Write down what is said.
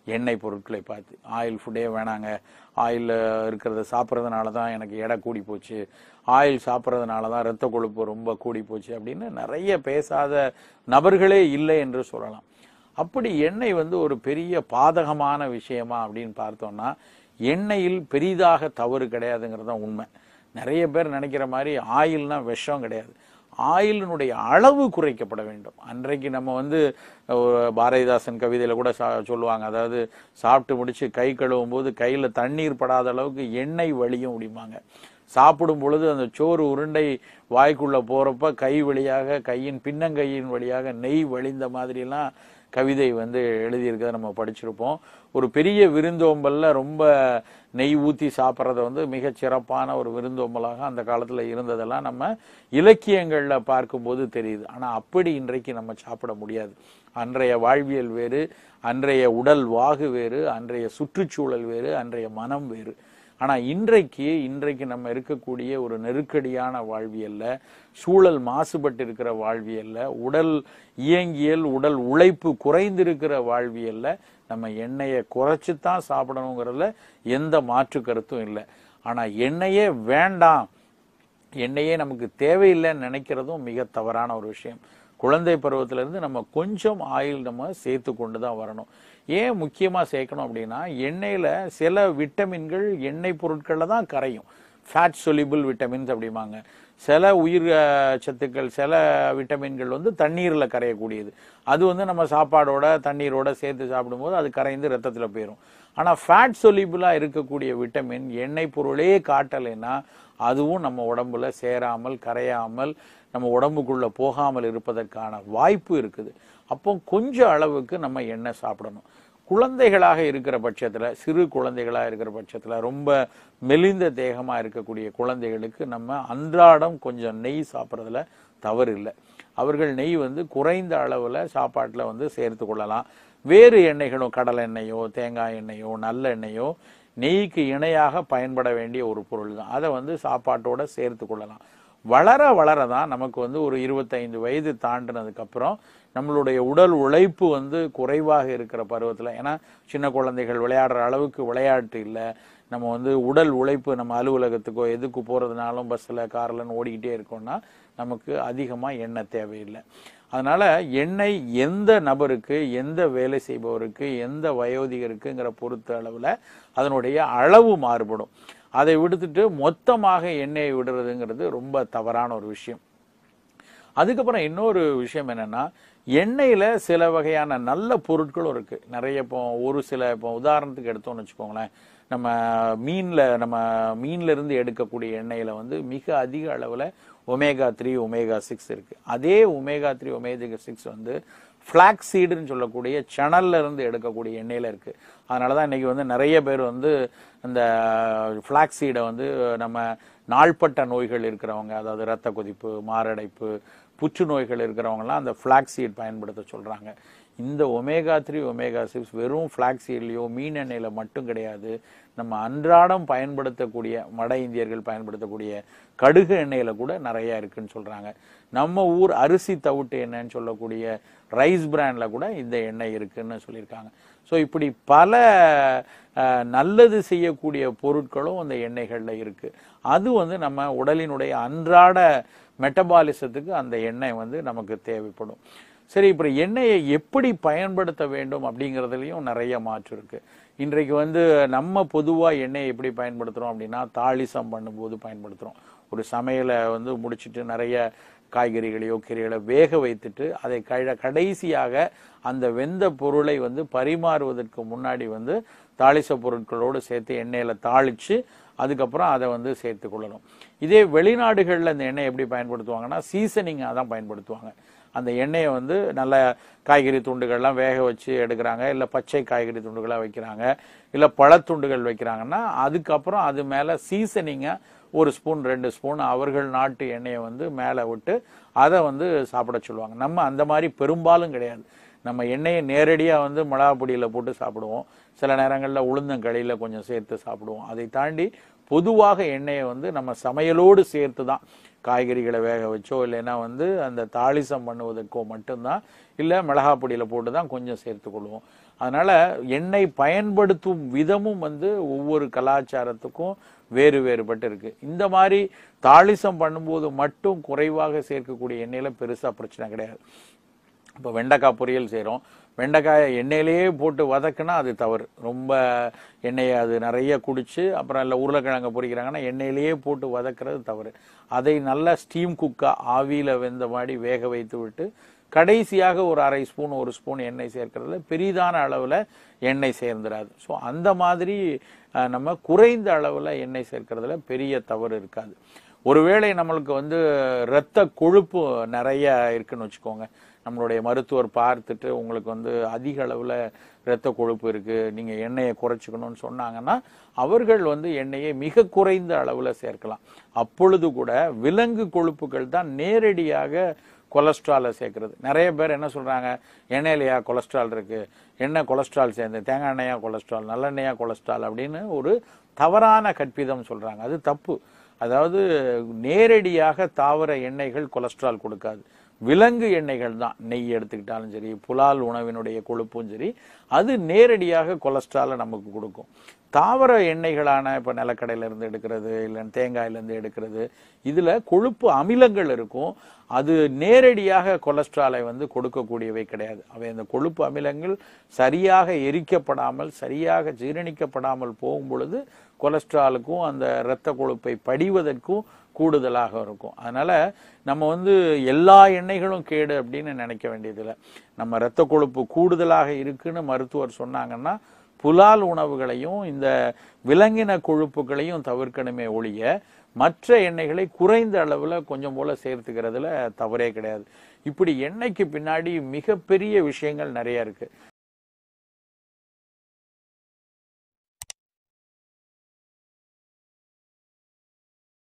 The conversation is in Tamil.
எண்ணெய் பொருட்களை பார்த்து ஆயில் ஃபுட்டே வேணாங்க ஆயில் இருக்கிறத சாப்பிட்றதுனால தான் எனக்கு எடை கூடி போச்சு ஆயில் சாப்பிட்றதுனால தான் ரத்த கொழுப்பு ரொம்ப கூடி போச்சு அப்படின்னு நிறைய பேசாத நபர்களே இல்லை என்று சொல்லலாம் அப்படி எண்ணெய் வந்து ஒரு பெரிய பாதகமான விஷயமா அப்படின்னு பார்த்தோம்னா எண்ணெயில் பெரிதாக தவறு கிடையாதுங்கிறது தான் உண்மை நிறைய பேர் நினைக்கிற மாதிரி ஆயில்னா விஷம் கிடையாது ஆயிலினுடைய அளவு குறைக்கப்பட வேண்டும் அன்றைக்கு நம்ம வந்து ஒரு பாரதிதாசன் கவிதையில கூட சா- சொல்லுவாங்க அதாவது சாப்பிட்டு முடிச்சு கை கழுவும் போது கையில தண்ணீர் படாத அளவுக்கு எண்ணெய் வழியும் முடியுமாங்க சாப்பிடும் பொழுது அந்த சோறு உருண்டை வாய்க்குள்ள போறப்ப கை வழியாக கையின் பின்னங்கையின் வழியாக நெய் வழிந்த மாதிரிலாம் கவிதை வந்து எழுதியிருக்கிறத நம்ம படிச்சிருப்போம் ஒரு பெரிய விருந்தோம்பல்ல ரொம்ப நெய் ஊத்தி சாப்பிட்றத வந்து மிகச் சிறப்பான ஒரு விருந்தோம்பலாக அந்த காலத்துல இருந்ததெல்லாம் நம்ம இலக்கியங்கள்ல பார்க்கும்போது தெரியுது ஆனா அப்படி இன்றைக்கு நம்ம சாப்பிட முடியாது அன்றைய வாழ்வியல் வேறு அன்றைய உடல் வாகு வேறு அன்றைய சுற்றுச்சூழல் வேறு அன்றைய மனம் வேறு ஆனா இன்றைக்கு இன்றைக்கு நம்ம இருக்கக்கூடிய ஒரு நெருக்கடியான வாழ்வியல்ல சூழல் மாசுபட்டு இருக்கிற வாழ்வியல்ல உடல் இயங்கியல் உடல் உழைப்பு குறைந்திருக்கிற வாழ்வியல்ல நம்ம எண்ணெயை குறைச்சு தான் சாப்பிடணுங்கிறதுல எந்த மாற்று கருத்தும் இல்லை ஆனா எண்ணெயே வேண்டாம் எண்ணெயே நமக்கு தேவையில்லைன்னு நினைக்கிறதும் மிக தவறான ஒரு விஷயம் குழந்தை பருவத்துல இருந்து நம்ம கொஞ்சம் ஆயில் நம்ம சேர்த்து கொண்டு தான் வரணும் ஏன் முக்கியமா சேர்க்கணும் அப்படின்னா எண்ணெயில சில விட்டமின்கள் எண்ணெய் பொருட்கள்ல தான் கரையும் ஃபேட் soluble விட்டமின்ஸ் அப்படிம்பாங்க சில உயிர் அஹ், சத்துக்கள் சில விட்டமின்கள் வந்து தண்ணீர்ல கரையக்கூடியது அது வந்து நம்ம சாப்பாடோட தண்ணீரோட சேர்த்து சாப்பிடும்போது அது கரைந்து ரத்தத்துல போயிடும் ஆனா ஃபேட் சொலிபிளா இருக்கக்கூடிய விட்டமின் எண்ணெய் பொருளே காட்டலைன்னா அதுவும் நம்ம உடம்புல சேராமல் கரையாமல் நம்ம உடம்புக்குள்ள போகாமல் இருப்பதற்கான வாய்ப்பு இருக்குது அப்போ கொஞ்சம் அளவுக்கு நம்ம எண்ணெய் சாப்பிடணும் குழந்தைகளாக இருக்கிற பட்சத்துல சிறு குழந்தைகளா இருக்கிற பட்சத்துல ரொம்ப மெலிந்த தேகமா இருக்கக்கூடிய குழந்தைகளுக்கு நம்ம அன்றாடம் கொஞ்சம் நெய் சாப்பிட்றதுல தவறு இல்லை அவர்கள் நெய் வந்து குறைந்த அளவுல சாப்பாட்டுல வந்து சேர்த்து கொள்ளலாம் வேறு எண்ணெய்களும் கடலை எண்ணெயோ தேங்காய் எண்ணெயோ நல்லெண்ணெயோ நெய்க்கு இணையாக பயன்பட வேண்டிய ஒரு பொருள் தான் அதை வந்து சாப்பாட்டோட சேர்த்து கொள்ளலாம் வளர வளர தான் நமக்கு வந்து ஒரு இருபத்தைந்து வயது தாண்டினதுக்கு அப்புறம் நம்மளுடைய உடல் உழைப்பு வந்து குறைவாக இருக்கிற பருவத்துல ஏன்னா சின்ன குழந்தைகள் விளையாடுற அளவுக்கு விளையாட்டு இல்லை நம்ம வந்து உடல் உழைப்பு நம்ம அலுவலகத்துக்கோ எதுக்கு போறதுனாலும் பஸ்ல கார்லன்னு ஓடிக்கிட்டே இருக்கோம்னா நமக்கு அதிகமா எண்ணெய் தேவையில்லை அதனால எண்ணெய் எந்த நபருக்கு எந்த வேலை செய்பவருக்கு எந்த வயோதிகருக்குங்கிற பொறுத்த அளவுல அதனுடைய அளவு மாறுபடும் அதை விடுத்துட்டு மொத்தமாக எண்ணெயை விடுறதுங்கிறது ரொம்ப தவறான ஒரு விஷயம் அதுக்கப்புறம் இன்னொரு விஷயம் என்னன்னா எண்ணெயில சில வகையான நல்ல பொருட்களும் இருக்கு நிறைய இப்போ ஒரு சில இப்போ உதாரணத்துக்கு எடுத்தோம்னு வச்சுக்கோங்களேன் நம்ம மீன்ல நம்ம மீன்ல இருந்து எடுக்கக்கூடிய எண்ணெயில வந்து மிக அதிக அளவுல ஒமேகா த்ரீ ஒமேகா சிக்ஸ் இருக்கு அதே ஒமேகா த்ரீ ஒமேகா சிக்ஸ் வந்து ஃபிளாக்ஸ் சீடுன்னு சொல்லக்கூடிய சணல்ல இருந்து எடுக்கக்கூடிய எண்ணெயில இருக்கு அதனாலதான் இன்னைக்கு வந்து நிறைய பேர் வந்து இந்த ஃபிளாக்ஸ் சீடை வந்து நம்ம நாள்பட்ட நோய்கள் இருக்கிறவங்க அதாவது இரத்த கொதிப்பு மாரடைப்பு புற்றுநோய்கள் இருக்கிறவங்கலாம் அந்த ஃபிளாக்ஸ் சீட் பயன்படுத்த சொல்றாங்க இந்த ஒமேகா த்ரீ ஒமேகா சிக்ஸ் வெறும் ஃபிளாக்ஸ் சீட்லயோ மீன் எண்ணெயில மட்டும் கிடையாது நம்ம அன்றாடம் பயன்படுத்தக்கூடிய வட இந்தியர்கள் பயன்படுத்தக்கூடிய கடுகு எண்ணெயில கூட நிறைய இருக்குன்னு சொல்றாங்க நம்ம ஊர் அரிசி தவிட்டு எண்ணெய்ன்னு சொல்லக்கூடிய ரைஸ் பிராண்ட்ல கூட இந்த எண்ணெய் இருக்குன்னு சொல்லியிருக்காங்க ஸோ இப்படி பல அஹ், நல்லது செய்யக்கூடிய பொருட்களும் அந்த எண்ணெய்கள்ல இருக்கு அது வந்து நம்ம உடலினுடைய அன்றாட மெட்டபாலிசத்துக்கு அந்த எண்ணெய் வந்து நமக்கு தேவைப்படும் சரி இப்போ எண்ணெயை எப்படி பயன்படுத்த வேண்டும் அப்படிங்கிறதுலையும் நிறைய மாற்று இருக்கு இன்றைக்கு வந்து நம்ம பொதுவா எண்ணெயை எப்படி பயன்படுத்துறோம் அப்படின்னா தாளிசம் பண்ணும்போது பயன்படுத்துறோம் ஒரு சமையலை வந்து முடிச்சிட்டு நிறைய காய்கறிகளையோ கீரைகளை வேக வைத்துட்டு அதை கழ கடைசியாக அந்த வெந்த பொருளை வந்து பரிமாறுவதற்கு முன்னாடி வந்து தாளிச பொருட்களோடு சேர்த்து எண்ணெயில தாளிச்சு அதுக்கப்புறம் அதை வந்து சேர்த்து கொள்ளணும் இதே வெளிநாடுகளில் இந்த எண்ணெய் எப்படி பயன்படுத்துவாங்கன்னா சீசனிங்காக தான் பயன்படுத்துவாங்க அந்த எண்ணெயை வந்து நல்ல காய்கறி துண்டுகள்லாம் வேக வச்சு எடுக்கிறாங்க இல்லை பச்சை காய்கறி துண்டுகளாக வைக்கிறாங்க இல்லை பழத்துண்டுகள் வைக்கிறாங்கன்னா அதுக்கப்புறம் அது மேலே சீசனிங்காக ஒரு ஸ்பூன் ரெண்டு ஸ்பூன் அவர்கள் நாட்டு எண்ணெயை வந்து மேலே விட்டு அதை வந்து சாப்பிட சொல்லுவாங்க நம்ம அந்த மாதிரி பெரும்பாலும் கிடையாது நம்ம எண்ணெயை நேரடியாக வந்து மிளகா பொடியில் போட்டு சாப்பிடுவோம் சில நேரங்களில் உளுந்தங்களியில் கொஞ்சம் சேர்த்து சாப்பிடுவோம் அதை தாண்டி பொதுவாக எண்ணெயை வந்து நம்ம சமையலோடு சேர்த்து தான் காய்கறிகளை வேக வச்சோ இல்லைன்னா வந்து அந்த தாளிசம் பண்ணுவதற்கோ மட்டும்தான் இல்லை மிளகா பொடியில் போட்டு தான் கொஞ்சம் சேர்த்து கொள்வோம் அதனால எண்ணெய் பயன்படுத்தும் விதமும் வந்து ஒவ்வொரு கலாச்சாரத்துக்கும் வேறு வேறுபட்டு இருக்கு இந்த மாதிரி தாளிசம் பண்ணும்போது மட்டும் குறைவாக சேர்க்கக்கூடிய எண்ணெயில பெருசா பிரச்சனை கிடையாது இப்போ வெண்டைக்காய் பொரியல் செய்கிறோம் வெண்டைக்காயை எண்ணெயிலேயே போட்டு வதக்குனா அது தவறு ரொம்ப எண்ணெயை அது நிறைய குடிச்சு அப்புறம் இல்லை உருளைக்கிழங்கு பொரிக்கிறாங்கன்னா எண்ணெயிலேயே போட்டு வதக்குறது தவறு அதை நல்லா ஸ்டீம் குக்கா ஆவியில் வெந்த மாதிரி வேக வைத்து விட்டு கடைசியாக ஒரு அரை ஸ்பூன் ஒரு ஸ்பூன் எண்ணெய் சேர்க்கறதுல பெரிதான அளவில் எண்ணெய் சேர்ந்துடாது ஸோ அந்த மாதிரி அஹ், நம்ம குறைந்த அளவில் எண்ணெய் சேர்க்கறதுல பெரிய தவறு இருக்காது ஒருவேளை நம்மளுக்கு வந்து இரத்த கொழுப்பு நிறைய இருக்குன்னு வச்சுக்கோங்க நம்மளுடைய மருத்துவர் பார்த்துட்டு உங்களுக்கு வந்து அதிக அளவில் இரத்த கொழுப்பு இருக்கு நீங்க எண்ணெயை குறைச்சிக்கணும்னு சொன்னாங்கன்னா அவர்கள் வந்து எண்ணெயை மிக குறைந்த அளவில் சேர்க்கலாம் அப்பொழுது கூட விலங்கு கொழுப்புகள் தான் நேரடியாக கொலஸ்ட்ராலை சேர்க்கறது நிறைய பேர் என்ன சொல்றாங்க எண்ணெயிலையா கொலஸ்ட்ரால் இருக்கு எண்ணெய் கொலஸ்ட்ரால் சேர்ந்து தேங்காய் எண்ணெயா கொலஸ்ட்ரால் நல்லெண்ணெயா கொலஸ்ட்ரால் அப்படின்னு ஒரு தவறான கற்பிதம் சொல்றாங்க அது தப்பு அதாவது நேரடியாக தாவர எண்ணெய்கள் கொலஸ்ட்ரால் கொடுக்காது விலங்கு எண்ணெய்கள் தான் நெய் எடுத்துக்கிட்டாலும் சரி புலால் உணவினுடைய கொழுப்பும் சரி அது நேரடியாக கொலஸ்ட்ராலை நமக்கு கொடுக்கும் தாவர எண்ணெய்களான இப்போ நிலக்கடையில இருந்து எடுக்கிறது இல்லை தேங்காயில இருந்து எடுக்கிறது இதுல கொழுப்பு அமிலங்கள் இருக்கும் அது நேரடியாக கொலஸ்ட்ராலை வந்து கொடுக்கக்கூடியவை கிடையாது அவை அந்த கொழுப்பு அமிலங்கள் சரியாக எரிக்கப்படாமல் சரியாக ஜீரணிக்கப்படாமல் போகும் பொழுது கொலஸ்ட்ராலுக்கும் அந்த இரத்த கொழுப்பை படிவதற்கும் கூடுதலாக இருக்கும் அதனால நம்ம வந்து எல்லா எண்ணெய்களும் கேடு அப்படின்னு நினைக்க வேண்டியதில்லை நம்ம இரத்த கொழுப்பு கூடுதலாக இருக்குன்னு மருத்துவர் சொன்னாங்கன்னா புலால் உணவுகளையும் இந்த விலங்கின கொழுப்புகளையும் தவிர்க்கணுமே ஒழிய மற்ற எண்ணெய்களை குறைந்த அளவில் கொஞ்சம் போல சேர்த்துக்கிறதுல தவறே கிடையாது இப்படி எண்ணெய்க்கு பின்னாடி மிகப்பெரிய விஷயங்கள் நிறைய இருக்கு